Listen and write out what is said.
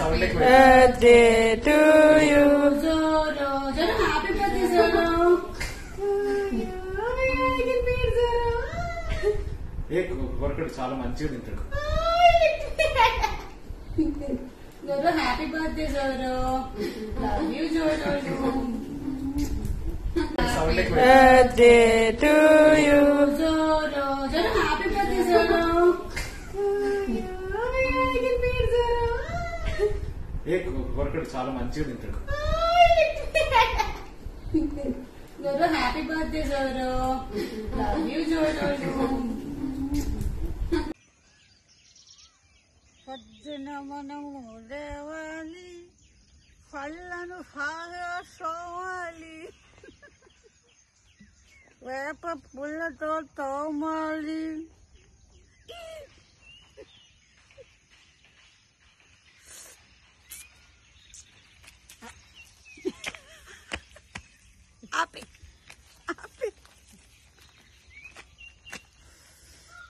birthday to you. Zoro Zoro happy birthday Zoro ఏ కొరకడు చాలా మంచిగా తింటాడు Zoro happy birthday Zoro love you Zoro Birthday to you. Zoro Zoro happy birthday Zoro ఏ కొరకడు చాలా మంచిగా తింటాడు Zoro happy birthday Zoro love you Zoro పొద్దున మనము లేవాలి పళ్ళను బాగా సోమాలి వేప పుల్లతో తోమాలి ఆపి